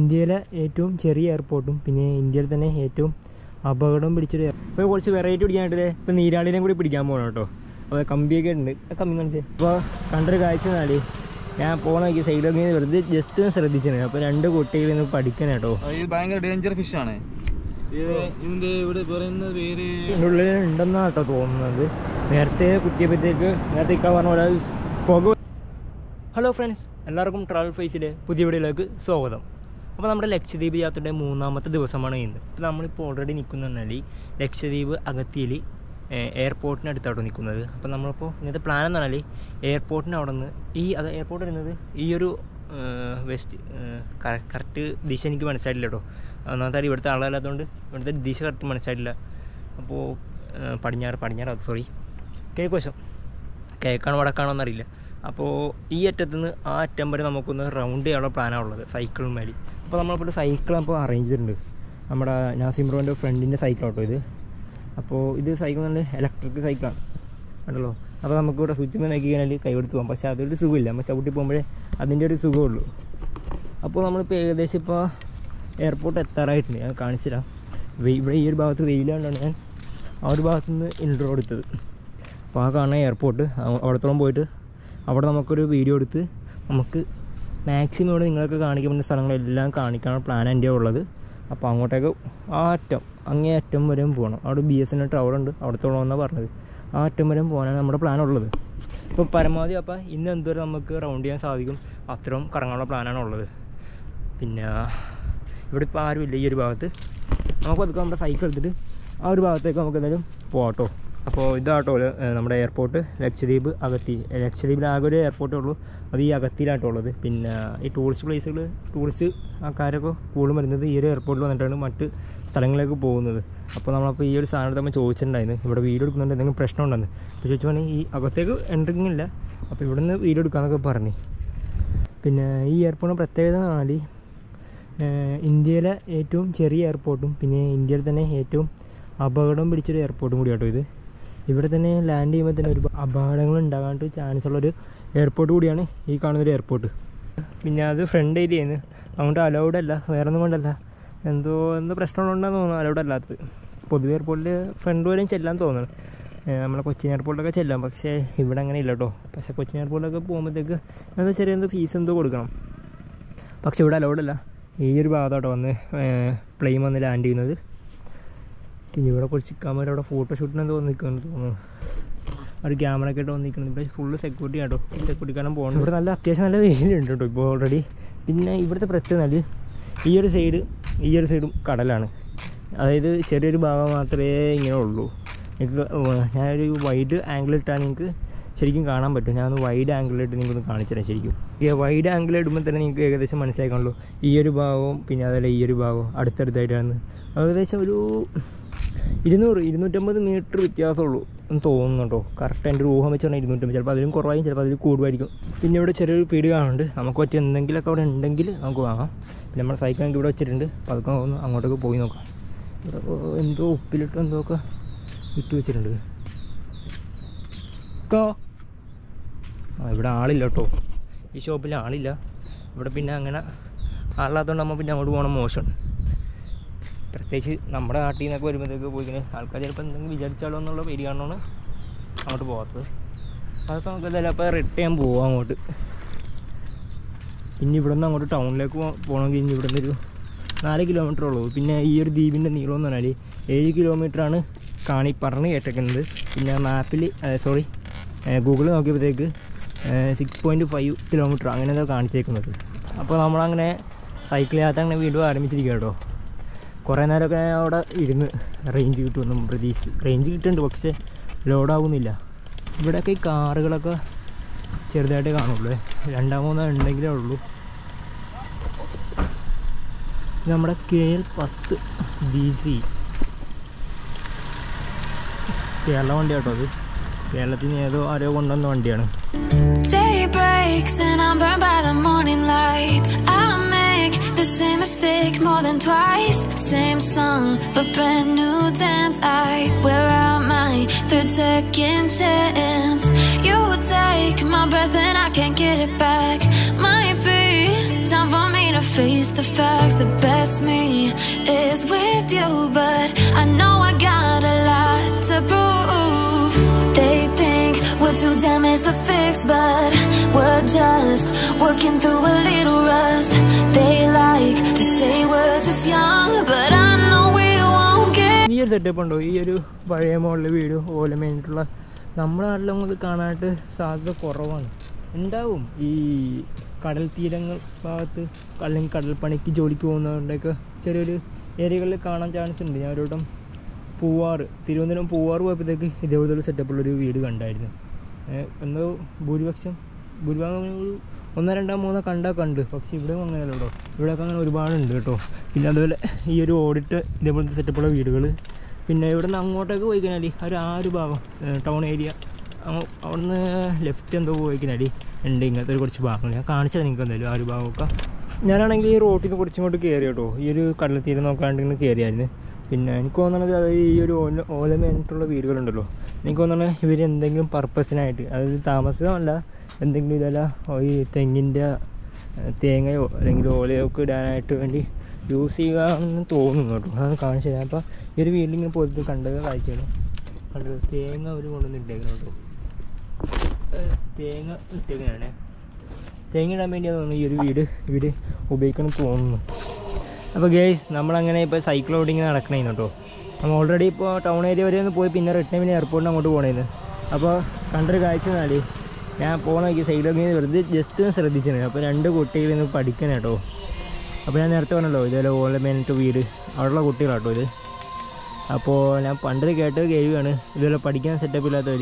ഇന്ത്യയിലെ ഏറ്റവും ചെറിയ എയർപോർട്ടും പിന്നെ ഇന്ത്യയിൽ തന്നെ ഏറ്റവും അപകടം പിടിച്ചൊരു എയർ- ഇപ്പോൾ കുറച്ച് വെറൈറ്റി പിടിക്കാനായിട്ട് ഇപ്പോൾ നീരാളിനെയും കൂടി പിടിക്കാൻ പോകണം കേട്ടോ അപ്പോൾ കമ്പിയൊക്കെ ഉണ്ട് ആ കമ്പി കാണിച്ചേ അപ്പോൾ കണ്ടൊരു കാഴ്ച എന്നാല് ഞാൻ പോണ നോക്കി സൈഡിലൊക്കെ ഇങ്ങനെ വെറുതെ ജസ്റ്റ് ഒന്ന് ശ്രദ്ധിച്ചത് അപ്പോൾ രണ്ട് കുട്ടികൾ ഇന്ന് പഠിക്കണം കേട്ടോ ഇത് ഭയങ്കര ഡേഞ്ചർ ഫിഷ് ആണ് ഇത് ഇതിന്റെ ഇവിടെ പറയുന്ന പേര് ഇതിൻ്റെ ഉള്ളിൽ ഉണ്ടെന്നാണ് കേട്ടോ തോന്നുന്നത് നേരത്തെ കുത്തിയപ്പോഴത്തേക്ക് നേരത്തെ ഇക്ക പറഞ്ഞ പോലെ അത് പുക ഹലോ ഫ്രണ്ട്സ് എല്ലാവർക്കും ട്രാവൽ ഫേസിലെ പുതിയ വീഡിയോയിലേക്ക് സ്വാഗതം അപ്പോൾ നമ്മുടെ ലക്ഷദ്വീപ് യാത്രയുടെ മൂന്നാമത്തെ ദിവസമാണ് ഇന്ന് ഇപ്പോൾ നമ്മളിപ്പോൾ ഓൾറെഡി നിൽക്കുന്ന പറഞ്ഞാൽ ലക്ഷദ്വീപ് അഗത്തിയിൽ എയർപോർട്ടിനടുത്താണ് നിൽക്കുന്നത് അപ്പോൾ നമ്മളിപ്പോൾ ഇന്നത്തെ പ്ലാൻ എന്ന് പറഞ്ഞാൽ എയർപോർട്ടിന് അവിടെ നിന്ന് ഈ അത് എയർപോർട്ട് വരുന്നത് ഈ ഒരു വെസ്റ്റ് കറക്റ്റ് ദിശ എനിക്ക് മനസ്സിലായില്ല കേട്ടോ ഒന്നാമത്തെ കാര്യം ഇവിടുത്തെ ആളല്ലാത്തതുകൊണ്ട് ഇവിടുത്തെ ദിശ കറക്റ്റ് മനസ്സിലായില്ല അപ്പോൾ പടിഞ്ഞാറ് പടിഞ്ഞാറ് സോറി കിഴക്ക് വശം കിഴക്കാണോ വടക്കാണോ എന്നറിയില്ല അപ്പോൾ ഈ അറ്റത്തുനിന്ന് ആ അറ്റം വരെ നമുക്കൊന്ന് റൗണ്ട് ചെയ്യാനുള്ള പ്ലാനാണ് ഉള്ളത് സൈക്കിളും മേടി അപ്പോൾ നമ്മളിപ്പോൾ സൈക്കിൾ അപ്പോൾ അറേഞ്ച് ചെയ്തിട്ടുണ്ട് നമ്മുടെ നാസിം ബ്രോൻ്റെ ഫ്രണ്ടിൻ്റെ സൈക്കിളാട്ടോ ഇത് അപ്പോൾ ഇത് സൈക്കിൾ നല്ല ഇലക്ട്രിക് സൈക്കിളാണ് കണ്ടല്ലോ അപ്പോൾ നമുക്ക് ഇവിടെ സ്വിച്ച് മേൽ നോക്കി കഴിഞ്ഞാൽ കൈ കൊടുത്ത് പോകാം പക്ഷേ അതൊരു സുഖമില്ല നമ്മൾ ചവിട്ടി പോകുമ്പോഴേ അതിൻ്റെ ഒരു സുഖമുള്ളൂ അപ്പോൾ നമ്മളിപ്പോൾ ഏകദേശം ഇപ്പോൾ എയർപോർട്ട് എത്താറായിട്ടുണ്ട് ഞാൻ കാണിച്ചു തരാം വെയ്- ഇവിടെ ഈ ഒരു ഭാഗത്ത് വെയിലാണ്ടാണ് ഞാൻ ആ ഒരു ഭാഗത്തു നിന്ന് ഇൻട്രോ എടുത്തത് അപ്പോൾ ആ കാണുന്ന എയർപോർട്ട് അവിടത്തോളം പോയിട്ട് അവിടെ നമുക്കൊരു വീഡിയോ എടുത്ത് നമുക്ക് മാക്സിമം ഇവിടെ നിങ്ങൾക്ക് കാണിക്കാൻ പറ്റുന്ന സ്ഥലങ്ങളെല്ലാം കാണിക്കാനുള്ള പ്ലാൻ എൻ്റെ ഉള്ളത് അപ്പോൾ അങ്ങോട്ടേക്ക് ആ അറ്റം അങ്ങേ അറ്റം വരെയും പോകണം അവിടെ ബി എസ് എൻ ടവർ ഉണ്ട് അവിടത്തോളം എന്നാണ് പറഞ്ഞത് ആ അറ്റം വരെയും പോകാനാണ് നമ്മുടെ പ്ലാൻ ഉള്ളത് ഇപ്പോൾ പരമാവധി അപ്പോൾ ഇന്ന് എന്തുവരെ നമുക്ക് റൗണ്ട് ചെയ്യാൻ സാധിക്കും അത്രയും കറങ്ങാനുള്ള പ്ലാനാണ് ഉള്ളത് പിന്നെ ഇവിടെ ഇപ്പോൾ ആരുമില്ല ഈ ഒരു ഭാഗത്ത് നമുക്ക് അതൊക്കെ നമ്മുടെ സൈക്കിൾ എടുത്തിട്ട് ആ ഒരു ഭാഗത്തേക്ക് നമുക്ക് എന്തായാലും പോകട്ടോ അപ്പോൾ ഇതാട്ടോ ഏഹ് നമ്മുടെ എയർപോർട്ട് ലക്ഷദ്വീപ് അഗത്തി ലക്ഷദ്വീപിൽ ആകെ ഒരു എയർപോർട്ടേ ഉള്ളൂ അത് ഈ അഗത്തിയിലാട്ടോ ഉള്ളത് പിന്നെ ഈ ടൂറിസ്റ്റ് പ്ലേസുകൾ ടൂറിസ്റ്റ് ആൾക്കാരൊക്കെ കൂടുതലും വരുന്നത് ഈ ഒരു എയർപോർട്ടിൽ വന്നിട്ടാണ് മറ്റ് സ്ഥലങ്ങളിലേക്ക് പോകുന്നത് അപ്പോൾ നമ്മളപ്പോൾ ഈ ഒരു സാധനം നമ്മൾ ചോദിച്ചിട്ടുണ്ടായിരുന്നു ഇവിടെ വീഡിയോ എടുക്കുന്നുണ്ട് എന്തെങ്കിലും പ്രശ്നം ഉണ്ടെന്ന് അപ്പോൾ ചോദിച്ചാൽ ഈ അകത്തേക്ക് എൻട്രിങ് ഇല്ല അപ്പോൾ ഇവിടെ നിന്ന് വീഡിയോ എടുക്കാമെന്നൊക്കെ പറഞ്ഞു പിന്നെ ഈ എയർപോർട്ടിന് പ്രത്യേകത എന്ന് പറഞ്ഞാൽ ഏഹ് ഇന്ത്യയിലെ ഏറ്റവും ചെറിയ എയർപോർട്ടും പിന്നെ ഇന്ത്യയിൽ തന്നെ ഏറ്റവും അപകടം പിടിച്ചൊരു എയർപോർട്ടും കൂടി കേട്ടോ ഇത് ഇവിടെ തന്നെ ലാൻഡ് ചെയ്യുമ്പോൾ തന്നെ ഒരു അപകടങ്ങൾ ഉണ്ടാകാനായിട്ട് ചാൻസ് ഉള്ളൊരു എയർപോർട്ട് കൂടിയാണ് ഈ കാണുന്നൊരു എയർപോർട്ട് പിന്നെ അത് ഫ്രണ്ട് ഏരിയയാണ് അതുകൊണ്ട് അലൗഡ് അല്ല വേറെ ഒന്നും കൊണ്ടല്ല എന്തോ എന്തോ പ്രശ്നമുണ്ടെന്ന് തോന്നുന്നു അലൗഡ് അല്ലാത്തത് പൊതുവെ എയർപോർട്ടിൽ ഫ്രണ്ട് വരെയും ചെല്ലാൻ തോന്നുന്നു ഏഹ് നമ്മളെ കൊച്ചിൻ എയർപോർട്ടിലൊക്കെ ചെല്ലാം പക്ഷേ ഇവിടെ അങ്ങനെ ഇല്ല കേട്ടോ പക്ഷേ കൊച്ചിൻ എയർപോർട്ടിലൊക്കെ പോകുമ്പോഴത്തേക്ക് എന്തോ ചെറിയ എന്തോ ഫീസ് എന്തോ കൊടുക്കണം പക്ഷെ ഇവിടെ അലൗഡ് അല്ല ഈ ഒരു ഭാഗത്തോട്ട് വന്ന് പ്ലെയിൻ വന്ന് ലാൻഡ് ചെയ്യുന്നത് പിന്നെ ഇവിടെ കുറച്ച് ക്യാമറ അവിടെ ഫോട്ടോഷൂട്ടിന് എന്തോ വന്ന് നിൽക്കുമെന്ന് തോന്നുന്നു ഒരു ക്യാമറ ഒക്കെ ആയിട്ട് വന്ന് നിൽക്കുന്നത് ഇവിടെ ഫുള്ള് സെക്യൂരിറ്റി ആട്ടോ സെക്യൂരിറ്റി കാരണം പോകുന്നത് ഇവിടെ നല്ല അത്യാവശ്യം നല്ല വെയിലുണ്ട് കേട്ടോ ഇപ്പോൾ ഓൾറെഡി പിന്നെ ഇവിടുത്തെ പ്രത്യേകത എന്നാൽ ഈ ഒരു സൈഡ് ഈ ഒരു സൈഡും കടലാണ് അതായത് ചെറിയൊരു ഭാഗം മാത്രമേ ഇങ്ങനെ ഉള്ളൂ എനിക്ക് ഞാനൊരു വൈഡ് ആംഗിൾ ഇട്ടാൽ നിങ്ങൾക്ക് ശരിക്കും കാണാൻ പറ്റും ഞാനൊന്ന് വൈഡ് ആംഗിളിലിട്ട് നിങ്ങൾക്കൊന്ന് കാണിച്ചു തരാം ശരിക്കും ഈ വൈഡ് ആംഗിൾ ഇടുമ്പോൾ തന്നെ നിങ്ങൾക്ക് ഏകദേശം മനസ്സിലാക്കാനുള്ളൂ ഈ ഒരു ഭാഗവും പിന്നെ അതുപോലെ ഈ ഒരു ഭാഗവും അടുത്തടുത്തായിട്ടാണ് ഏകദേശം ഒരു ഇരുന്നൂറ് ഇരുന്നൂറ്റമ്പത് മീറ്റർ വ്യത്യാസമുള്ളൂ എന്ന് തോന്നുന്നു കേട്ടോ കറക്റ്റ് എൻ്റെ ഒരു ഊഹം വെച്ച് പറഞ്ഞാൽ ഇരുന്നൂറ്റമ്പത് ചിലപ്പോൾ അതിലും കുറവായും ചിലപ്പോൾ അതിൽ കൂടുമായിരിക്കും പിന്നെ ഇവിടെ ചെറിയൊരു പീടി കാണുന്നുണ്ട് നമുക്ക് പറ്റിയ എന്തെങ്കിലുമൊക്കെ അവിടെ ഉണ്ടെങ്കിൽ നമുക്ക് വാങ്ങാം പിന്നെ നമ്മുടെ സൈക്കിൾ ഞങ്ങൾക്ക് ഇവിടെ വെച്ചിട്ടുണ്ട് അപ്പോൾ അതൊക്കെ ഒന്ന് അങ്ങോട്ടേക്ക് പോയി നോക്കാം ഇവിടെ എന്തോ ഉപ്പിലിട്ട് എന്തോ ഒക്കെ ഇട്ട് വെച്ചിട്ടുണ്ട് കോ ആ ഇവിടെ ആളില്ല കേട്ടോ ഈ ഷോപ്പിൽ ആളില്ല ഇവിടെ പിന്നെ അങ്ങനെ ആളില്ലാത്തതുകൊണ്ട് നമ്മൾ പിന്നെ അങ്ങോട്ട് പോകണം മോശമാണ് പ്രത്യേകിച്ച് നമ്മുടെ നാട്ടിൽ നിന്നൊക്കെ വരുമ്പോഴത്തേക്ക് പോയി ഇങ്ങനെ ആൾക്കാർ ചിലപ്പോൾ എന്തെങ്കിലും വിചാരിച്ചാലോ എന്നുള്ള പേടി കാണണമെന്ന് അങ്ങോട്ട് പോകാത്തത് അതൊക്കെ നമുക്ക് ചിലപ്പോൾ റിട്ടേൺ ചെയ്യാൻ പോവാം അങ്ങോട്ട് പിന്നെ ഇവിടെ നിന്ന് അങ്ങോട്ട് ടൗണിലേക്ക് പോ- പോകണമെങ്കിൽ ഇനി ഇവിടെ നിന്നൊരു നാല് കിലോമീറ്റർ ഉള്ളൂ പിന്നെ ഈ ഒരു ദ്വീപിൻ്റെ നീളം എന്ന് പറഞ്ഞാൽ ഏഴ് കിലോമീറ്ററാണ് കാണി പറഞ്ഞ് കേട്ടേക്കുന്നത് പിന്നെ മാപ്പിൽ സോറി ഗൂഗിൾ നോക്കിയപ്പോഴത്തേക്ക് സിക്സ് പോയിൻറ്റ് ഫൈവ് കിലോമീറ്റർ അങ്ങനെ എന്തോ കാണിച്ചേക്കുന്നത് അപ്പോൾ നമ്മളങ്ങനെ സൈക്കിൾ യാത്ര അങ്ങനെ വീണ്ടും ആരംഭിച്ചിരിക്കുക കേട്ടോ കുറേ നേരമൊക്കെ ഞാൻ അവിടെ ഇരുന്ന് റേഞ്ച് കിട്ടുമെന്നും പ്രതീക്ഷിച്ച് റേഞ്ച് കിട്ടുന്നുണ്ട് പക്ഷേ ലോഡാവുന്നില്ല ഇവിടെയൊക്കെ ഈ കാറുകളൊക്കെ ചെറുതായിട്ടേ കാണുള്ളൂ രണ്ടാം മൂന്നോ ഉണ്ടെങ്കിലേ ഉള്ളൂ ഇത് നമ്മുടെ കെ എൽ പത്ത് ബി സി കേരള വണ്ടി കേട്ടോ അത് കേരളത്തിൽ നിന്ന് ഏതോ ആരോ കൊണ്ടുവന്ന വണ്ടിയാണ് Day breaks and I'm burned by the morning light. I make the same mistake more than twice. Same song, but brand new dance. I wear out my third second chance. You take my breath and I can't get it back. Might be time for me to face the facts. The best me is with you, but I know I got a lot to prove. They think we're too damaged to fix, but we're just working through a little rust. They like to say we're just young, but I know we won't get. ഈ ഒരു setup ഉണ്ടോ ഈ ഒരു പഴയ model വീട് ഓലമേഞ്ഞിട്ടുള്ള നമ്മുടെ നാട്ടിലൊന്നും ഇത് കാണാനായിട്ട് സാധ്യത കുറവാണ് ഉണ്ടാവും ഈ കടൽ തീരങ്ങൾ ഭാഗത്ത് അല്ലെങ്കിൽ കടൽ പണിക്ക് ജോലിക്ക് പോകുന്നവരുടെയൊക്കെ ചെറിയൊരു ഏരിയകളിൽ കാണാൻ ചാൻസ് ഉണ്ട് ഞാൻ ഒരു വട്ടം പൂവാറ് തിരുവനന്തപുരം പൂവാറ് പോയപ്പോഴത്തേക്ക് ഇതേപോലത്തെ ഒരു സെറ്റപ്പുള്ളൊരു വീട് കണ്ടായിരുന്നു ഏഹ് എന്തോ ഭൂരിപക്ഷം ഭൂരിഭാഗം ഒരു ഒന്നോ രണ്ടോ മൂന്നോ കണ്ടാൽ കണ്ട് പക്ഷേ ഇവിടെ അങ്ങനെയല്ല കേട്ടോ ഇവിടെയൊക്കെ അങ്ങനെ ഒരുപാടുണ്ട് കേട്ടോ പിന്നെ അതുപോലെ ഈ ഒരു ഓഡിറ്റ് ഇതേപോലത്തെ സെറ്റപ്പുള്ള വീടുകൾ പിന്നെ ഇവിടെ നിന്ന് അങ്ങോട്ടേക്ക് പോയി കഴിഞ്ഞാൽ ആ ഒരു ആ ഒരു ഭാഗം ടൗൺ ഏരിയ അവിടുന്ന് ലെഫ്റ്റ് എന്തോ പോയി കഴിഞ്ഞാൽ ഉണ്ട് ഇങ്ങനത്തെ ഒരു കുറച്ച് ഭാഗങ്ങൾ ഞാൻ കാണിച്ചത് നിങ്ങൾക്ക് എന്തായാലും ആ ഒരു ഭാഗമൊക്കെ ഞാനാണെങ്കിൽ ഈ റോട്ടിൽ നിന്ന് കുറച്ചിങ്ങോട്ട് കയറി കേട്ടോ ഈ ഒരു കടൽ തീരം നോക്കാണ്ട് ഇങ്ങനെ കയറിയായിരുന്നു പിന്നെ എനിക്ക് തോന്നുന്നത് അതായത് ഈ ഒരു ഓല ഓലമേഞ്ഞിട്ടുള്ള വീടുകളുണ്ടല്ലോ എനിക്ക് തോന്നുന്നത് ഇവർ എന്തെങ്കിലും പർപ്പസിനായിട്ട് അതായത് താമസമല്ല എന്തെങ്കിലും ഇതല്ല ഈ തെങ്ങിൻ്റെ ഏഹ്, തേങ്ങയോ അല്ലെങ്കിൽ ഓലയോ ഒക്കെ ഇടാനായിട്ട് വേണ്ടി യൂസ് ചെയ്യുകയെന്ന് തോന്നുന്നു കേട്ടോ അതാണ് കാണിച്ചു തരാം അപ്പോൾ ഈ ഒരു വീട്ടിലിങ്ങനെ പോയിട്ട് കണ്ടത് കാഴ്ചയാണ് കണ്ടത് തേങ്ങ അവർ കൊണ്ടുവന്ന് ഇട്ടേക്കണം കേട്ടോ ഏഹ്, തേങ്ങ ഇട്ടേക്കാണ് തേങ്ങ ഇടാൻ വേണ്ടിയാണ് തോന്നുന്നു ഈ ഒരു വീട് ഇവർ ഉപയോഗിക്കണം തോന്നുന്നു അപ്പോൾ ഗേസ് നമ്മളങ്ങനെ ഇപ്പോൾ സൈക്കിൾ ഓടിങ് നടക്കണേന്ന് കേട്ടോ നമ്മൾ ഓൾറെഡി ഇപ്പോൾ ടൗൺ ഏരിയ വരെ ഒന്ന് പോയി പിന്നെ റിട്ടേൺ പിന്നെ എയർപോർട്ടിന് അങ്ങോട്ട് പോകണേന്ന് അപ്പോൾ കണ്ടൊരു കാഴ്ച എന്നാല് ഞാൻ പോകണ നോക്കി സൈക്കിൾ ഓടിങ് വെറുതെ ജസ്റ്റ് ഒന്ന് ശ്രദ്ധിച്ചിരുന്നു അപ്പോൾ രണ്ട് കുട്ടികൾ ഇന്ന് പഠിക്കണം കേട്ടോ അപ്പോൾ ഞാൻ നേരത്തെ പറഞ്ഞല്ലോ ഇതേപോലെ ഓലമേനിട്ട് വീട് അവിടെയുള്ള കുട്ടികളാട്ടോ ഇത് അപ്പോൾ ഞാൻ പണ്ടത് കേട്ടത് കേൾവിയാണ് ഇതുപോലെ പഠിക്കാൻ സെറ്റപ്പ് ഇല്ലാത്തവർ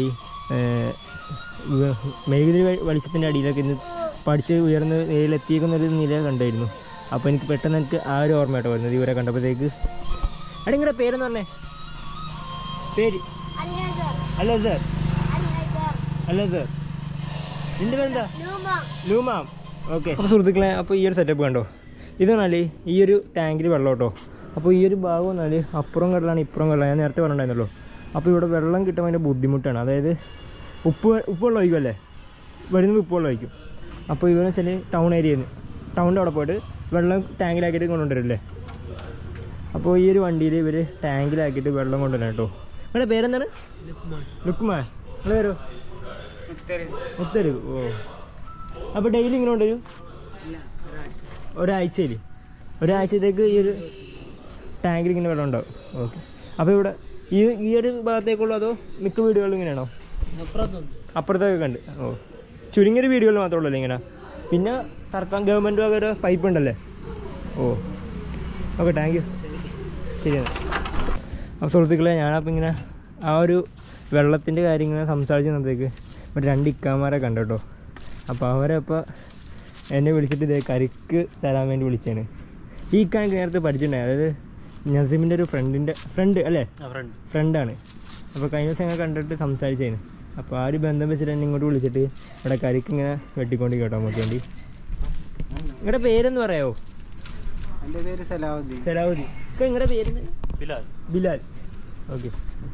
മെഴുകുതിരി വെ- വെളിച്ചത്തിൻ്റെ അടിയിലൊക്കെ ഇന്ന് പഠിച്ച് ഉയർന്ന് നിലയിലെത്തിയേക്കുന്നൊരു നില കണ്ടായിരുന്നു അപ്പോൾ എനിക്ക് പെട്ടെന്ന് എനിക്ക് ആ ഒരു ഓർമ്മ കേട്ടോ വരുന്നത് ഇവരെ കണ്ടപ്പോഴത്തേക്ക് അവിടെ നിങ്ങളുടെ പേരെന്ന് പറഞ്ഞേ പേര് അല്ല സാർ അല്ല സാർ നിൻ്റെ പേരെന്താ ലൂമാം ഓക്കെ അപ്പോൾ സുഹൃത്തുക്കളെ അപ്പോൾ ഈ ഒരു സെറ്റപ്പ് കണ്ടോ ഇതാണല്ലേ ഈ ഒരു ടാങ്കിൽ വെള്ളം കേട്ടോ അപ്പോൾ ഈ ഒരു ഭാഗം എന്നാൽ അപ്പുറം കടലാണ് ഇപ്പുറം കടലാണ് ഞാൻ നേരത്തെ പറഞ്ഞിട്ടുണ്ടായിരുന്നല്ലോ അപ്പോൾ ഇവിടെ വെള്ളം കിട്ടാൻ ഭയങ്കര ബുദ്ധിമുട്ടാണ് അതായത് ഉപ്പ് ഉപ്പ് വെള്ളം ഒഴിക്കുമല്ലേ വരുന്നത് ഉപ്പ് വെള്ളം ഒഴിക്കും അപ്പോൾ ഇവരെന്ന് വെച്ചാൽ ടൗൺ ഏരിയയിൽ നിന്ന് ടൗണിൻ്റെ അവിടെ പോയിട്ട് വെള്ളം ടാങ്കിലാക്കിയിട്ട് കൊണ്ടുവരില്ലേ അപ്പോൾ ഈ ഒരു വണ്ടിയിൽ ഇവർ ടാങ്കിലാക്കിയിട്ട് വെള്ളം കൊണ്ടുവരണം കേട്ടോ നിങ്ങളുടെ പേരെന്താണ് ലുക്മാൻ നിങ്ങളുടെ പേരോ മുത്തരു ഓ അപ്പോൾ ഡെയിലി ഇങ്ങനെ കൊണ്ടുവരും ഒരാഴ്ചയിൽ ഒരാഴ്ചത്തേക്ക് ഈ ഒരു ടാങ്കിൽ ഇങ്ങനെ വെള്ളം ഉണ്ടാവും ഓക്കെ അപ്പോൾ ഇവിടെ ഈ ഈ ഒരു ഭാഗത്തേക്കുള്ളൂ അതോ മിക്ക വീടുകളിലും ഇങ്ങനെയാണോ അപ്പുറത്തൊക്കെ ഉണ്ട് ഓ ചുരുങ്ങിയൊരു വീടുകളിൽ മാത്രമേ ഉള്ളൂ ഇങ്ങനെ പിന്നെ സർക്കാർ ഗവൺമെൻറ് വക ഒരു പൈപ്പ് ഉണ്ടല്ലേ ഓ ഓക്കെ താങ്ക് യു ശരിയാണ് അപ്പോൾ സുഹൃത്തുക്കളെ ഞാനപ്പോൾ ഇങ്ങനെ ആ ഒരു വെള്ളത്തിൻ്റെ കാര്യം ഇങ്ങനെ സംസാരിച്ച് നിന്നത്തേക്ക് ഒരു രണ്ട് ഇക്കാമാരെ കണ്ടു കേട്ടോ അപ്പോൾ അവരപ്പോൾ എന്നെ വിളിച്ചിട്ട് ഇതേ കരിക്ക് തരാൻ വേണ്ടി വിളിച്ചാണ് ഈ ഇക്ക എനിക്ക് നേരത്തെ പഠിച്ചിട്ടുണ്ടായി അതായത് നസീമിൻ്റെ ഒരു ഫ്രണ്ടിൻ്റെ ഫ്രണ്ട് അല്ലേ ഫ്രണ്ടാണ് അപ്പോൾ കഴിഞ്ഞ ദിവസം ഞങ്ങൾ കണ്ടിട്ട് സംസാരിച്ചായിരുന്നു അപ്പോൾ ആ ഒരു ബന്ധം വെച്ചിട്ട് എന്നെ ഇങ്ങോട്ട് വിളിച്ചിട്ട് ഇവിടെ കരിക്ക് ഇങ്ങനെ വെട്ടിക്കൊണ്ട് കേട്ടോ നമുക്ക് വേണ്ടി നിങ്ങളുടെ പേരെന്ന് പറയാമോ എൻ്റെ പേര് സലാഹുദ്ദീൻ സലാഹുദ്ദീൻ ഇക്ക നിങ്ങളുടെ പേര് ബിലാൽ ബിലാൽ ഓക്കെ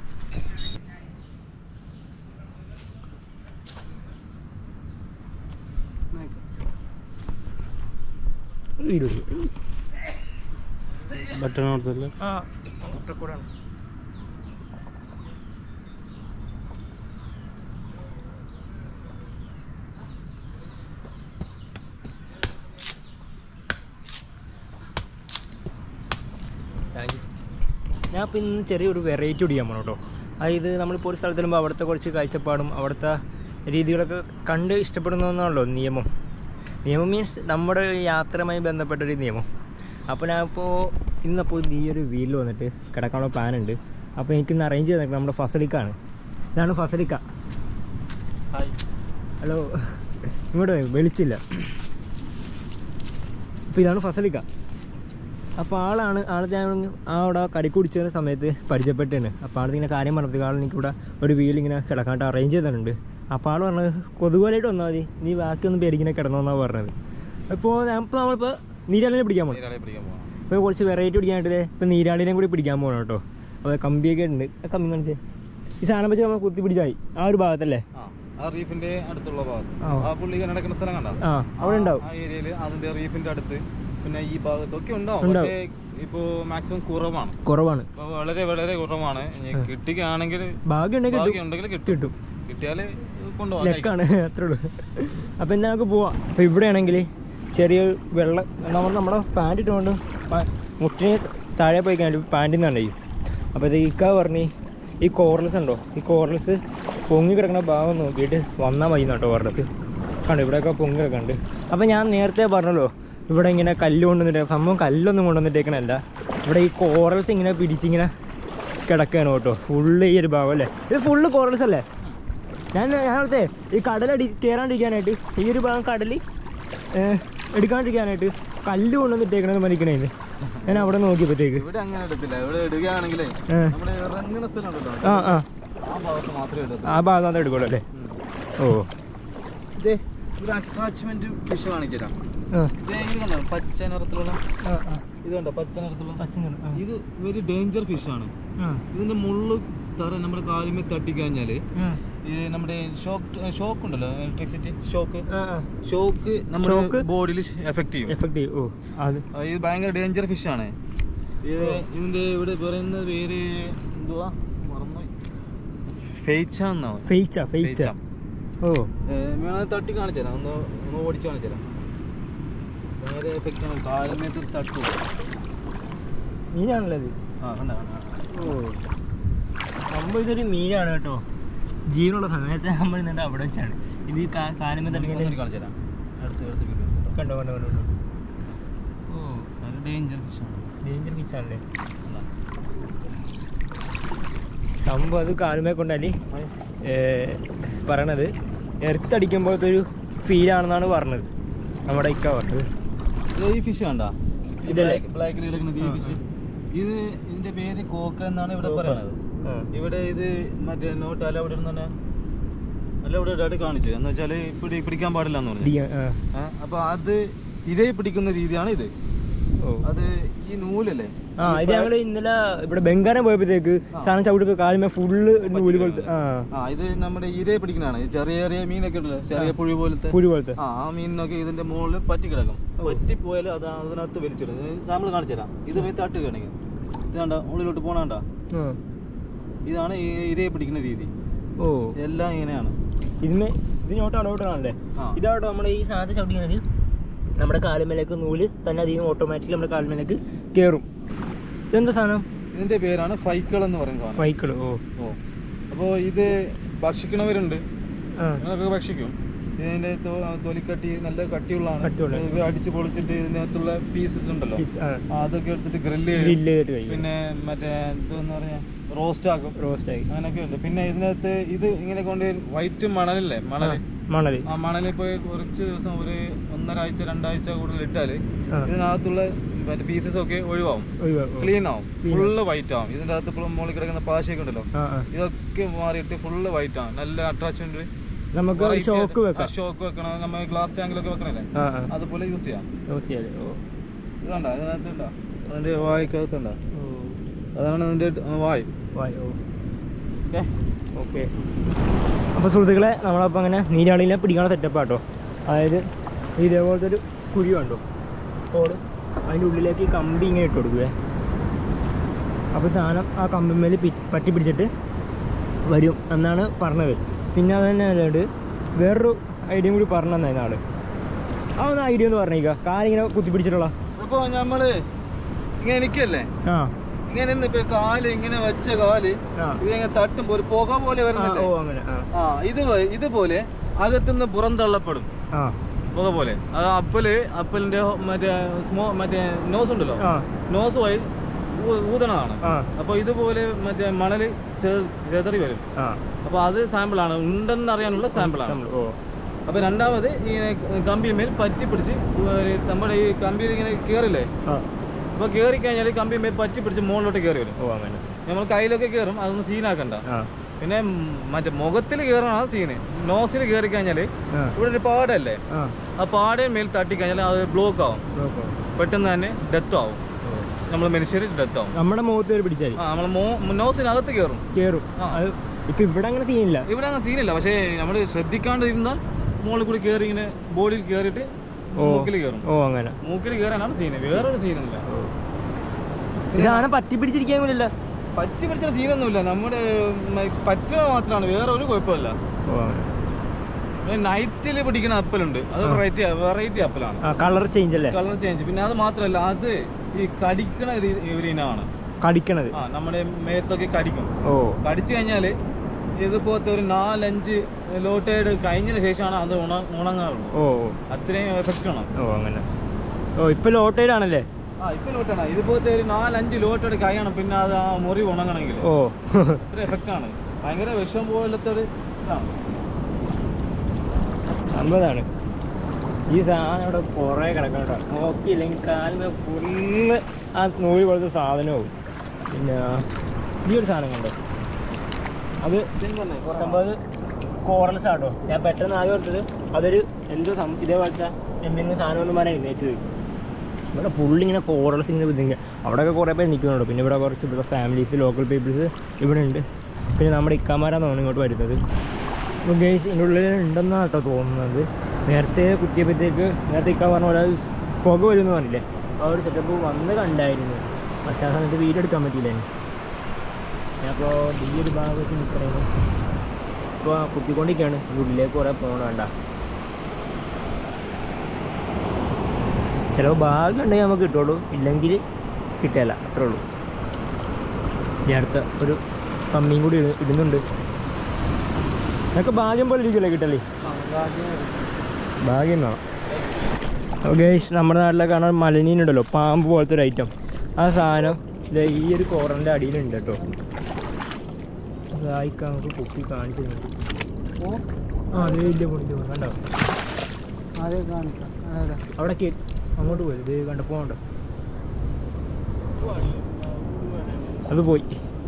വീട് ബട്ടൺ കൊടുത്തല്ലേ ആ റെക്കോർഡാണ് ഞാൻ ഇപ്പം ഇന്ന് ചെറിയൊരു വെറൈറ്റി കുടിക്കാൻ പോകണം കേട്ടോ അതായത് നമ്മളിപ്പോൾ ഒരു സ്ഥലത്ത് വരുമ്പോൾ അവിടുത്തെ കുറച്ച് കാഴ്ചപ്പാടും അവിടുത്തെ രീതികളൊക്കെ കണ്ട് ഇഷ്ടപ്പെടുന്നതെന്നാണല്ലോ നിയമം നിയമം മീൻസ് നമ്മുടെ ഒരു യാത്രയുമായി ബന്ധപ്പെട്ടൊരു നിയമം അപ്പോൾ ഞാൻ ഇപ്പോൾ ഇന്നപ്പോൾ ഈ ഒരു വീട്ടിൽ വന്നിട്ട് കിടക്കാനുള്ള പ്ലാൻ ഉണ്ട് അപ്പോൾ എനിക്കിന്ന് അറേഞ്ച് ചെയ്ത് തന്നത് നമ്മുടെ ഫസലിക്കാണ് ഇതാണ് ഫസലിക്ക ഹലോ ഇങ്ങോട്ട് വരൂ, വെളിച്ചില്ല അപ്പോൾ ഇതാണ് ഫസലിക്ക അപ്പോൾ ആളാണ് ആൾ ഞാൻ ആ അവിടെ കടിക്ക് കുടിച്ച സമയത്ത് പരിചയപ്പെട്ടാണ് അപ്പോൾ ആൾ ഇങ്ങനെ കാര്യം പറഞ്ഞത് ആൾ എനിക്കിവിടെ ഒരു വീൽ ഇങ്ങനെ കിടക്കാണ്ട് അറേഞ്ച് ചെയ്തിട്ടുണ്ട് അപ്പോൾ ആൾ പറഞ്ഞത് കൊതുകുവലായിട്ട് വന്നാൽ മതി നീ ബാക്കിയൊന്നും പേടിങ്ങനെ കിടന്നോന്നാണ് പറഞ്ഞത് അപ്പോൾ ഞാൻ ഇപ്പോൾ നമ്മളിപ്പോൾ നീരാളിനെ പിടിക്കാൻ പോകണം നീരാളെ പിടിക്കാൻ പോകണം ഇപ്പോൾ കുറച്ച് വെറൈറ്റി പിടിക്കാനായിട്ട് ഇപ്പോൾ നീരാളിനെയും കൂടി പിടിക്കാൻ പോകണം കേട്ടോ അപ്പോൾ കമ്പിയൊക്കെ ഉണ്ട് ആ കമ്പി കാണിച്ചേ ഈ സാധനം വെച്ച് നമ്മൾ കുത്തി പിടിച്ചാൽ ആ ഒരു ഭാഗത്തല്ലേ ആ ആ റീഫിന്റെ അടുത്തുള്ള ഭാഗത്ത് ആ. ആ പുള്ളി നടക്കുന്ന സ്ഥലം കണ്ട ആ അവിടെ ഉണ്ടാവും ആ ഏരിയയിൽ അതിന്റെ റീഫിന്റെ അടുത്ത് പിന്നെ ഈ ഭാഗത്തൊക്കെ ഉണ്ടാവും ഉണ്ടാവും. പക്ഷേ ഇപ്പോ മാക്സിമം കുറവാണ് കുറവാണ് ഇപ്പൊ വളരെ വളരെ കുറവാണ് ഇനി കിട്ടുകയാണെങ്കിൽ ഭാഗ്യം ഉണ്ടെങ്കിൽ കിട്ടും. ഉണ്ടെങ്കിൽ കിട്ടും കിട്ടും കിട്ടിയാല് കൊണ്ടുപോകാം ലെക്കാണ് അത്രേ ഉള്ളൂ അപ്പം എന്നാൽ നമുക്ക് പോവാം അപ്പോൾ ഇവിടെയാണെങ്കിൽ ചെറിയ വെള്ളം നമ്മൾ നമ്മുടെ പാൻറ് ഇട്ടുകൊണ്ട് പ- മുട്ടിന് താഴെ പോയി കഴിഞ്ഞാൽ പാൻറ്റിൽ നിന്നാണ് ചെയ്യും അപ്പോൾ ഇത് ഇക്ക പറഞ്ഞ് ഈ കോർലസ് ഉണ്ടോ ഈ കോർലസ് പൊങ്ങി കിടക്കുന്ന ഭാഗം നോക്കിയിട്ട് വന്നാൽ മതി കേട്ടോ പറഞ്ഞത് കണ്ടു ഇവിടെയൊക്കെ പൊങ്ങി കിടക്കുന്നുണ്ട് അപ്പോൾ ഞാൻ നേരത്തെ പറഞ്ഞല്ലോ ഇവിടെ ഇങ്ങനെ കല്ല് കൊണ്ടുവന്നിട്ട് സംഭവം കല്ലൊന്നും കൊണ്ടുവന്നിട്ടേക്കണല്ല ഇവിടെ ഈ കോറൽസ് ഇങ്ങനെ പിടിച്ചിങ്ങനെ കിടക്കുകയാണ് കേട്ടോ ഫുള്ള് ഈ ഒരു ഭാഗം അല്ലേ ഇത് ഫുള്ള് കോറൽസ് അല്ലേ ഞാൻ ഞാൻ അവിടുത്തെ ഈ കടലടി കയറാണ്ടിരിക്കാനായിട്ട് ഈ ഒരു ഭാഗം കടൽ എടുക്കാണ്ടിരിക്കാനായിട്ട് കല്ല് കൊണ്ടുവന്നിട്ടേക്കണത് മരിക്കണേന്ന് ഞാൻ അവിടെ നോക്കിയപ്പോഴത്തേക്ക് ഇവിടെ അങ്ങനെ എടുത്തില്ല ഇവിടെ ഇടുകയാണെങ്കിലേ ഏ. നമ്മുടെ ഇറങ്ങുന്ന സ്ഥലം ഉണ്ടല്ലോ ആ ആ ആ ഭാഗത്ത് മാത്രമേ എടുത്തു ആ ഭാഗം അത് എടുക്കുള്ളൂ അല്ലേ ഓ ഇതേ ഒരു അറ്റാച്ച്മെന്റ് ഫിഷ് കാണിച്ചുതരാം ആ ഇതേ ഇത് കണ്ടോ പച്ച നിറത്തിലുള്ള ആ ആ ഇത് കണ്ടോ പച്ച നിറത്തിലുള്ള പച്ച നിറം, ആ. ഇത് വെരി ഡേഞ്ചർ ഫിഷ് ആണ് ആ, ഇതിന്റെ മുള്ളു തറ നമ്മുടെ കാലുമേ തട്ടിക്കഴിഞ്ഞാല് ആ, ഇത് നമ്മുടെ ഷോക്ക് ഷോക്ക് ഉണ്ടല്ലോ ഇലക്ട്രിസിറ്റി ഷോക്ക് ആ, ആ. Shock Shock? നമ്മുടെ ബോഡിയിൽ എഫക്ട് ചെയ്യും എഫക്ട് ചെയ്യും ഓ അത് ആ, ഇത് ഭയങ്കര ഡേഞ്ചർ ഫിഷ് ആണ് ഇത് ഇതിന്റെ ഇവിടെ പറയുന്ന പേര് എന്തുവാ മറന്നുപോയി ഫെയ്ച്ച എന്നാണ് ഫെയ്ച്ച ഫെയ്ച്ച ഓ വേണമെങ്കിൽ തട്ടി കാണിച്ചു തരാം ഒന്ന് ഒന്ന് ഓടിച്ച് കാണിച്ചു തരാം ഭയങ്കര എഫക്റ്റ് ആണ് കാലുമേത്ത് തട്ടു മീനാണല്ലോ ഇത് ആ കണ്ട കണ്ട ഓ സംഭവം ഇതൊരു മീനാണ് കേട്ടോ ജീവനുള്ള സമയത്ത് നമ്മൾ നിന്നിട്ട് അവിടെ വെച്ചാണ് ഇത് ഈ കാ- കാലുമ്മേ തട്ടിക്കൊണ്ട് കാണിച്ചു തരാം അടുത്ത് അടുത്ത് വീഡിയോ എടുത്തിട്ട്. കണ്ടോ കണ്ടോ കണ്ടോ കണ്ടോ. ഓ നല്ല ഡേഞ്ചർ ഫിഷ് ആണ് ഡേഞ്ചർ ഫിഷാണല്ലേ കണ്ടോ? സംഭവം അത് കാലുമേ കൊണ്ടാല് പറയണത് എർത്തടിക്കുമ്പോഴത്തെ ഒരു ഫീലാണെന്നാണ് പറഞ്ഞത് നമ്മുടെ ഇക്ക പറഞ്ഞത് ഇത് ഈ ഫിഷ് കണ്ട ഇതല്ലേ? ബ്ലാക്കിൽ കിടക്കുന്നത് ഈ ആ, ഫിഷ് ഇത് ഇതിന്റെ പേര് കോക്ക എന്നാണ് ഇവിടെ കോക്ക. പറയുന്നത് ആ. ഇവിടെ ഇത് മറ്റേ നോട്ട് അലവിടെ തന്നെ അലവിടെ ഇടായിട്ട് കാണിച്ചു എന്ന് വെച്ചാല് പിടി പിടിക്കാൻ പാടില്ല എന്ന് പറഞ്ഞു ഇടിയാ- ആ. ഏ, അപ്പൊ അത് ഇരേ പിടിക്കുന്ന രീതിയാണ് ഇത് ഓ അത് ഈ നൂലല്ലേ ആ ഇത് ഞങ്ങള് ഇന്നലെ ഇവിടെ ബംഗാരം പോയപ്പോഴത്തേക്ക് സാധനം ചവിട്ടി കാലുമേ ഫുള്ള് നൂല് പോലത്തെ ആ ആ ഇത് നമ്മുടെ ഇരയെ പിടിക്കുന്നതാണ് ഈ ചെറിയ ചെറിയ മീനൊക്കെ ഉണ്ടല്ലോ ചെറിയ പുഴു പോലത്തെ പുഴു പോലത്തെ ആ ആ മീനിനൊക്കെ ഇതിന്റെ മുകളിൽ പറ്റി കിടക്കും പറ്റി പോയാൽ അത് അതിനകത്ത് വലിച്ചിടും സാമ്പിൾ കാണിച്ചു തരാം ഇത് പോയി തട്ട് കാണിക്കും ഇത് കണ്ട ഉള്ളിലോട്ട് പോണണ്ട ആ. ഇതാണ് ഈ ഇരയെ പിടിക്കുന്ന രീതി ഓ എല്ലാം ഇങ്ങനെയാണ് ഇതിന് ഇതിനോട്ട് അടോട്ടാണല്ലേ ആ. ഇതാവട്ടെ നമ്മുടെ ഈ സാധനം ചവിട്ടിക്കുന്നത് നമ്മുടെ കാലുമേലേക്ക് നൂല് തന്നെ അതിൽ നിന്ന് ഓട്ടോമാറ്റിക്കലി നമ്മുടെ കാലുമേലേക്ക് കയറും ഇതെന്താ സാധനം ഇതിന്റെ പേരാണ് ഫൈക്കൾ എന്ന് പറയുന്ന സാധനം ഫൈക്കിള് ഓ ഓ അപ്പോൾ ഇത് ഭക്ഷിക്കണവരുണ്ട് ആ അതൊക്കെ ഭക്ഷിക്കും ഇതിന്റെ തോ- തൊലിക്കട്ടി നല്ല കട്ടിയുള്ളതാണ് കട്ടിയുള്ള. ഇത് അടിച്ച് പൊളിച്ചിട്ട് ഇതിനകത്തുള്ള പീസസ് ഉണ്ടല്ലോ ആ ആ, അതൊക്കെ എടുത്തിട്ട് ഗ്രില്ല് ചെയ്യും ഗ്രില്ല് ചെയ്തിട്ട് കഴിക്കും പിന്നെ മറ്റേ എന്താ പറയാ റോസ്റ്റ് ആക്കും റോസ്റ്റ് ആയി അങ്ങനെയൊക്കെ ഉണ്ട് പിന്നെ ഇതിനകത്ത് ഇത് ഇങ്ങനെ കൊണ്ട് വൈറ്റ് മണലല്ലേ മണല് മണല് ആ മണലിൽ പോയി കുറച്ച് ദിവസം ഒരു ഒന്നരാഴ്ച രണ്ടാഴ്ച കൂടുതൽ ഇട്ടാല് ആ. ഇതിനകത്തുള്ള മറ്റേ പീസസ് ഒക്കെ ഒഴിവാകും ഒഴിവാക്കും. ക്ലീൻ ആവും Clean ഫുള്ള് വൈറ്റ് ആവും ഇതിന്റെ അകത്ത് ഇപ്പോൾ മുകളിൽ കിടക്കുന്ന പാശയൊക്കെ ഉണ്ടല്ലോ ആ ആ ഇതൊക്കെ മാറിയിട്ട് ഫുള്ള് വൈറ്റ് ആവും നല്ല അട്രാക്ഷൻ നമുക്ക് ഷോക്ക് വെക്കാം ഷോക്ക് വെക്കണം നമ്മൾ ഗ്ലാസ് ടാങ്കിലൊക്കെ വെക്കണല്ലേ ആ ആ അതുപോലെ യൂസ് ചെയ്യാം യൂസ് ചെയ്യാതെ ഓ ഇത് കണ്ട ഇതിനകത്ത് ഉണ്ടോ അതിന്റെ വായ്ക്കകത്തുണ്ടോ ഓ അതാണ് അതിന്റെ വായ് വായ് ഓ ഓക്കെ ഓക്കെ അപ്പോൾ സുഹൃത്തുക്കളെ നമ്മളപ്പോൾ അങ്ങനെ നീരാളിനെ പിടിക്കാനുള്ള സെറ്റപ്പ് കേട്ടോ അതായത് ഇതേപോലത്തെ ഒരു കുഴി കണ്ടോ ഹോള് അതിൻ്റെ ഉള്ളിലേക്ക് ഈ കമ്പി ഇങ്ങനെ ഇട്ട് കൊടുക്കുവേ അപ്പോൾ സാധനം ആ കമ്പിന്മേൽ പി പറ്റി പിടിച്ചിട്ട് വരും എന്നാണ് പറഞ്ഞത് പിന്നെ അത് തന്നെ അല്ലാണ്ട് വേറൊരു ഐഡിയയും കൂടി പറഞ്ഞു തന്നെ ആള് ആ ഒന്ന് ഐഡിയ ഒന്ന് പറഞ്ഞേക്കുക കാലിങ്ങനെ കുത്തി പിടിച്ചിട്ടുള്ള അപ്പൊ നമ്മള് ഇങ്ങനെ എനിക്കല്ലേ ആ ഇങ്ങനെ നിന്ന് ഇപ്പൊ കാല് ഇങ്ങനെ വെച്ച കാല് ആ ഇത് ഇങ്ങനെ തട്ടുമ്പോ ഒരു പുക പോലെ ആ, വരുന്നില്ലേ ഓ അങ്ങനെ ആ ആ ഇത് വ- ഇതുപോലെ അകത്തുനിന്ന് പുറന്തള്ളപ്പെടും ആ പുക പോലെ അത് അപ്പല് അപ്പലിന്റെ മറ്റേ സ്മോ മറ്റേ നോസ് ഉണ്ടല്ലോ ആ നോസ് വഴി ഊ- ഊതണതാണ് ആ അപ്പൊ ഇതുപോലെ മറ്റേ മണല് ചെ- ചെതറി വരും ആ അപ്പൊ അത് സാമ്പിളാണ് ഉണ്ടെന്ന് അറിയാനുള്ള സാമ്പിളാണ് നമ്മൾ- ഓ അപ്പൊ രണ്ടാമത് ഇങ്ങനെ കമ്പിമേൽ പറ്റി പിടിച്ച് ഒരു നമ്മുടെ ഈ കമ്പിയിൽ ഇങ്ങനെ കയറില്ലേ ആ അപ്പൊ കയറി കഴിഞ്ഞാൽ കമ്പിമേൽ പറ്റി പിടിച്ച് മുകളിലോട്ട് കയറി വരും ഓ അങ്ങനെ നമ്മൾ കയ്യിലൊക്കെ കയറും അതൊന്നും സീനാക്കണ്ട ആ പിന്നെ ഉം, മറ്റേ മുഖത്തിൽ കയറണം സീന് നോസിൽ കയറി കഴിഞ്ഞാൽ ആ ഇവിടെ ഒരു പാടല്ലേ ആ ആ പാടേ മേൽ തട്ടി കഴിഞ്ഞാൽ അത് ബ്ലോക്ക് ആവും നോക്കോ പെട്ടെന്ന് തന്നെ ഡെത്ത് ആവും നമ്മൾ മനുഷ്യർ ഡെത്ത് ആവും നമ്മുടെ മുഖത്ത് കയറി പിടിച്ചാൽ ആ നമ്മൾ നോസിനകത്ത് കയറും കയറും ആ. അത് ഇപ്പൊ ഇവിടെ അങ്ങനെ സീനില്ല ഇവിടെ അങ്ങനെ സീനില്ല പക്ഷേ നമ്മൾ ശ്രദ്ധിക്കാണ്ട് ഇരുന്നാൽ മുകളിൽ കൂടി കയറി ഇങ്ങനെ ബോഡിയിൽ കയറിയിട്ട് ഓ മൂക്കിൽ കയറും ഓ അങ്ങനെ മൂക്കിൽ കയറാനാണ് സീന് വേറൊരു സീനൊന്നുമില്ല ഈ സാധനം പറ്റി പിടിച്ചിരിക്കാൻ പോലില്ല പറ്റി പിടിച്ച സീനൊന്നുമില്ല നമ്മുടെ പറ്റുന്നത് മാത്രമാണ് വേറെ ഒരു കുഴപ്പമില്ല ഓ അങ്ങനെ നൈറ്റിൽ പിടിക്കുന്ന അപ്പലുണ്ട് അത് വെറൈറ്റി വെറൈറ്റി അപ്പലാണ് ആ കളർ ചേഞ്ച് അല്ലേ കളർ ചേഞ്ച് പിന്നെ അത് മാത്രമല്ല അത് ഈ കടിക്കണ രീ- ഒരു ഇനമാണ് കടിക്കണത് ആ നമ്മുടെ മേത്തൊക്കെ കടിക്കും ഓ കടിച്ചു കഴിഞ്ഞാൽ ഇതുപോലത്തെ ഒരു നാലഞ്ച് ലോട്ടേഡ് കഴിഞ്ഞതിന് ശേഷമാണ് അത് ഉണ ഉണങ്ങാറുള്ളൂ ഓ അത്രയും എഫക്റ്റ് ആണ് ഓ അങ്ങനെ ഓ ഇപ്പൊ ലോട്ടൈഡ് ആണല്ലേ ആ ഇപ്പൊ ലോട്ടാണ് ഇതുപോലത്തെ ഒരു നാലഞ്ച് ലോട്ടേഡ് കഴിയണം പിന്നെ അത് ആ മുറി ഉണങ്ങണമെങ്കിൽ ഓ അത്ര എഫക്റ്റ് ആണ് ഭയങ്കര വിഷം പോലത്തെ ഒരു ഇതാണ് അമ്പതാണ് ഈ സാധനം ഇവിടെ കുറേ കിടക്കണട്ടോ നോക്കിയില്ലെങ്കിൽ കാലിന് ഫുള്ള് ആ നൂല് പോലത്തെ സാധനവും പിന്നെ ഈ ഒരു സാധനം കണ്ടോ അത് സംഭവം കോറൽസ് ആട്ടോ ഞാൻ പെട്ടെന്ന് ആദ്യം ഓർത്തത് അതൊരു എന്തോ സം ഇതേപോലത്തെ എന്തെങ്കിലും സാധനം ഒന്നും പറയാൻ എഴുന്നേച്ചത് ഇവിടെ ഫുൾ ഇങ്ങനെ കോറൽസ് ഇങ്ങനെ വിധിക്കുക അവിടെയൊക്കെ കുറേ പേര് നിൽക്കുന്നുണ്ട് പിന്നെ ഇവിടെ കുറച്ച് ഇവിടെ ഫാമിലീസ് ലോക്കൽ പീപ്പിൾസ് ഇവിടെ ഉണ്ട് പിന്നെ നമ്മുടെ ഇക്കാമാരാണ് തോന്നുന്നു ഇങ്ങോട്ട് വരുന്നത് അപ്പോൾ ഗേസ് ഇതിൻ്റെ ഉള്ളിൽ ഉണ്ടെന്നാണ് കേട്ടോ തോന്നുന്നത് നേരത്തെ കുത്തിയപ്പോഴത്തേക്ക് നേരത്തെ ഇക്ക പറഞ്ഞ പോലെ അത് പുക വരുമെന്ന് പറഞ്ഞില്ലേ ആ ഒരു സെറ്റപ്പ് വന്ന് കണ്ടായിരുന്നു പക്ഷേ ആ സമയത്ത് വീഡിയോ എടുക്കാൻ പറ്റിയില്ല ഞാനിപ്പോൾ ഈ ഒരു ഭാഗത്ത് നിൽക്കണേന്ന് ഇപ്പോൾ കുത്തിക്കൊണ്ടിരിക്കുകയാണ് ഇതിൻ്റെ ഉള്ളിലേക്ക് കുറേ പോകണം വേണ്ട ചിലപ്പോൾ ഭാഗ്യം ഉണ്ടെങ്കിൽ നമുക്ക് കിട്ടുള്ളൂ ഇല്ലെങ്കിൽ കിട്ടില്ല അത്രേ ഉള്ളൂ ഇനി അടുത്ത ഒരു കമ്മിയും കൂടി ഇട- ഇടുന്നുണ്ട് ഞങ്ങൾക്ക് ഭാഗ്യം പോലെ ഇരിക്കില്ലേ കിട്ടല്ലേ ഭാഗ്യം വേണം ഗേഷ് നമ്മുടെ നാട്ടിലെ കാണാൻ മലനീനുണ്ടല്ലോ പാമ്പ് പോലത്തെ ഒരു ഐറ്റം ആ സാധനം ദേ ഈ ഒരു കോറൻ്റെ അടിയിലുണ്ട് കേട്ടോ അതായിക്ക നമുക്ക് കുപ്പി കാണിച്ചു തന്നു ആ അതേ ഇല്ല പോണില്ല കണ്ടോ അതേ കാണിക്കാം അതെ അവിടെ കേ അങ്ങോട്ട് പോയി ഇത് കണ്ട പോകണ്ട അത് പോയി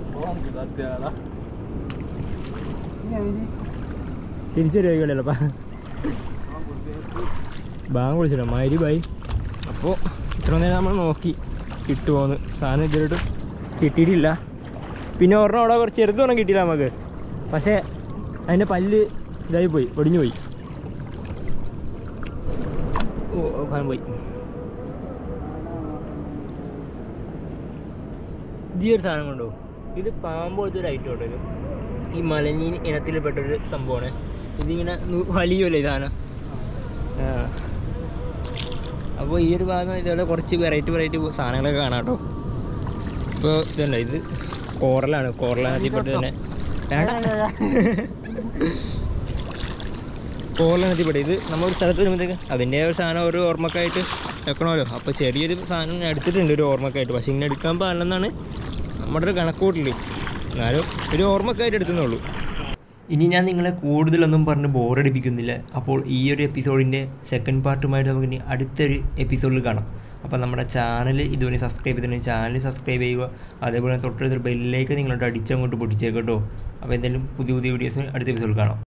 തിരിച്ചു വരികയല്ലോ ബാങ്ക് വിളിച്ചിട്ടോ മരി ബൈ അപ്പോൾ ഇത്ര നേരം നമ്മൾ നോക്കി കിട്ടുമോന്ന് സാധനം ഇതുവരെയായിട്ട് കിട്ടിയിട്ടില്ല പിന്നെ ഒരെണ്ണം അവിടെ കുറച്ച് ചെറുതൊന്നും കിട്ടിയില്ല നമുക്ക് പക്ഷേ അതിൻ്റെ പല്ല് ഇതായി പോയി ഒടിഞ്ഞു പോയി ഓ ഓ, സാധനം പോയി ഈ ഒരു സാധനം കണ്ടോ ഇത് പാമ്പ് പോലത്തെ ഒരു ഐറ്റം കേട്ടോ ഇത് ഈ മലനീൻ ഇനത്തിൽപ്പെട്ടൊരു സംഭവമാണ് ഇതിങ്ങനെ നു- വലിയുമല്ലോ ഈ സാധനം ആ. അപ്പോൾ ഈ ഒരു ഭാഗം ഇതേപോലെ കുറച്ച് വെറൈറ്റി വെറൈറ്റി സാധനങ്ങളൊക്കെ കാണാം കേട്ടോ ഇപ്പോൾ ഇതല്ല ഇത് കോറലാണ് കോറലാനത്തിൽപ്പെട്ട് തന്നെ വേണ്ട കോറലാനത്തിൽപ്പെട്ട് ഇത് നമ്മളൊരു സ്ഥലത്ത് വരുമ്പോഴത്തേക്ക് അതിൻ്റെ ഒരു സാധനം ഒരു ഓർമ്മക്കായിട്ട് വെക്കണമല്ലോ അപ്പോൾ ചെറിയൊരു സാധനം ഞാൻ എടുത്തിട്ടുണ്ട് ഒരു ഓർമ്മക്കായിട്ട് പക്ഷേ ഇങ്ങനെ എടുക്കാൻ പാടില്ലെന്നാണ് നമ്മുടെ ഒരു കണക്കൂട്ടിൽ എന്നാലും ഒരു ഓർമ്മക്കായിട്ട് എടുത്തുന്നുള്ളൂ ഇനി ഞാൻ നിങ്ങളെ കൂടുതലൊന്നും പറഞ്ഞ് ബോറടിപ്പിക്കുന്നില്ല അപ്പോൾ ഈ ഒരു എപ്പിസോഡിൻ്റെ സെക്കൻഡ് പാർട്ടുമായിട്ട് നമുക്ക് ഇനി അടുത്തൊരു എപ്പിസോഡിൽ കാണാം അപ്പോൾ നമ്മുടെ ചാനൽ ഇതുവരെ സബ്സ്ക്രൈബ് ചെയ്തിട്ടുണ്ടെങ്കിൽ ചാനൽ സബ്സ്ക്രൈബ് ചെയ്യുക അതേപോലെ തൊട്ടടുത്തൊരു ബെല്ലിലേക്ക് നിങ്ങളോട് അടിച്ചങ്ങോട്ട് പൊട്ടിച്ചേക്കട്ടോ അപ്പോൾ എന്തായാലും പുതിയ പുതിയ വീഡിയോസ് അടുത്ത എപ്പിസോഡിൽ കാണാം